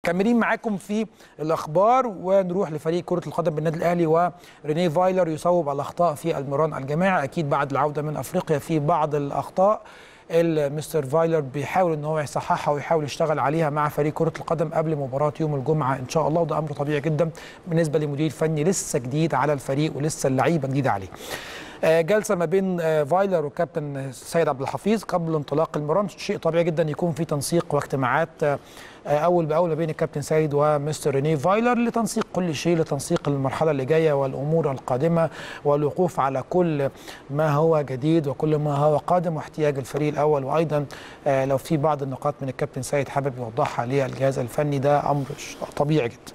مكملين معاكم في الاخبار ونروح لفريق كره القدم بالنادي الاهلي وريني فايلر يصوب الاخطاء في المران الجماعي اكيد بعد العوده من افريقيا في بعض الاخطاء مستر فايلر بيحاول ان هو يصححها ويحاول يشتغل عليها مع فريق كره القدم قبل مباراه يوم الجمعه ان شاء الله وده امر طبيعي جدا بالنسبه لمدير فني لسه جديد على الفريق ولسه اللعيبه جديده عليه جلسه ما بين فايلر وكابتن سيد عبد الحفيظ قبل انطلاق المران شيء طبيعي جدا يكون في تنسيق واجتماعات اول باول ما بين الكابتن سيد ومستر ريني فايلر لتنسيق كل شيء لتنسيق المرحله اللي جايه والامور القادمه والوقوف على كل ما هو جديد وكل ما هو قادم واحتياج الفريق الاول وايضا لو في بعض النقاط من الكابتن سيد حابب يوضحها للجهاز الفني ده امر طبيعي جدا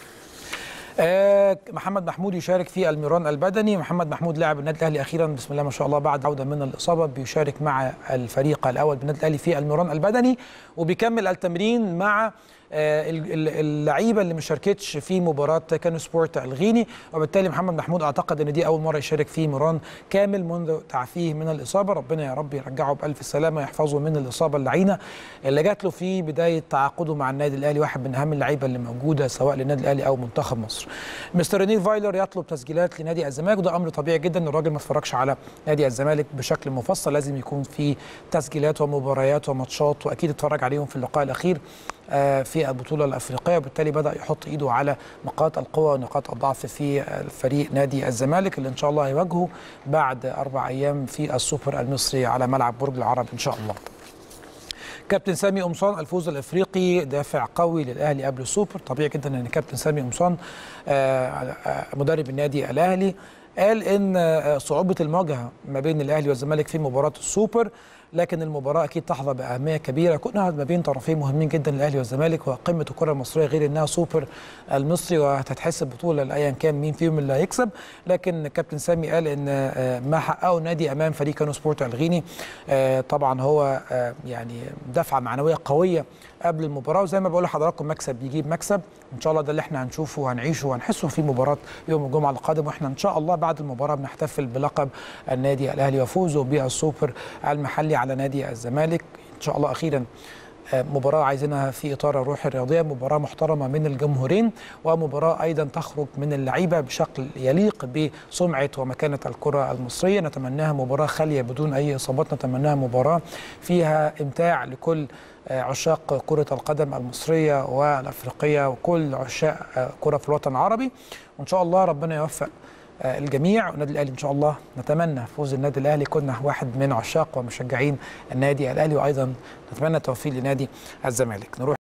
آه محمد محمود يشارك في الميران البدني محمد محمود لاعب النادي الاهلي اخيرا بسم الله ما شاء الله بعد عوده من الاصابه بيشارك مع الفريق الاول بالنادي الاهلي في الميران البدني وبيكمل التمرين مع اللعيبه اللي ما شاركتش في مباراه كانو سبورت الغيني وبالتالي محمد محمود اعتقد ان دي اول مره يشارك في مران كامل منذ تعافيه من الاصابه ربنا يا رب يرجعه بالف سلامه يحفظه من الاصابه اللعينه اللي جات له في بدايه تعاقده مع النادي الاهلي واحد من اهم اللعيبه اللي موجوده سواء للنادي الاهلي او منتخب مصر مستر ريني فايلر يطلب تسجيلات لنادي الزمالك وده امر طبيعي جدا الراجل ما اتفرجش على نادي الزمالك بشكل مفصل لازم يكون في تسجيلات ومباريات وماتشات واكيد اتفرج عليهم في اللقاء الاخير في البطولة الأفريقية وبالتالي بدأ يحط إيده على نقاط القوة ونقاط الضعف في فريق نادي الزمالك اللي إن شاء الله هيواجهه بعد أربع أيام في السوبر المصري على ملعب برج العرب إن شاء الله كابتن سامي قمصان الفوز الافريقي دافع قوي للاهلي قبل السوبر طبيعي جدا ان كابتن سامي قمصان مدرب النادي الاهلي قال ان صعوبه المواجهه ما بين الاهلي والزمالك في مباراه السوبر لكن المباراه اكيد تحظى باهميه كبيره كونها ما بين طرفين مهمين جدا الاهلي والزمالك وقمه الكره المصريه غير انها سوبر المصري وهتتحسب بطوله لايا كان مين فيهم اللي هيكسب لكن كابتن سامي قال ان ما حققه النادي امام فريق كانو سبورت الغيني طبعا هو يعني دفعه معنويه قويه قبل المباراه وزي ما بقول لحضراتكم مكسب بيجيب مكسب ان شاء الله ده اللي احنا هنشوفه وهنعيشه وهنحسه في مباراه يوم الجمعه القادم واحنا ان شاء الله بعد المباراه بنحتفل بلقب النادي الاهلي وفوزه بالسوبر المحلي على نادي الزمالك ان شاء الله اخيرا مباراة عايزينها في إطار الروح الرياضية مباراة محترمة من الجمهورين ومباراة أيضا تخرج من اللعيبة بشكل يليق بسمعة ومكانة الكرة المصرية نتمناها مباراة خالية بدون أي إصابات نتمناها مباراة فيها إمتاع لكل عشاق كرة القدم المصرية والأفريقية وكل عشاق كرة في الوطن العربي وإن شاء الله ربنا يوفق الجميع والنادي الاهلي ان شاء الله نتمنى فوز النادي الاهلي كنا واحد من عشاق ومشجعين النادي الاهلي وايضا نتمنى التوفيق لنادي الزمالك نروح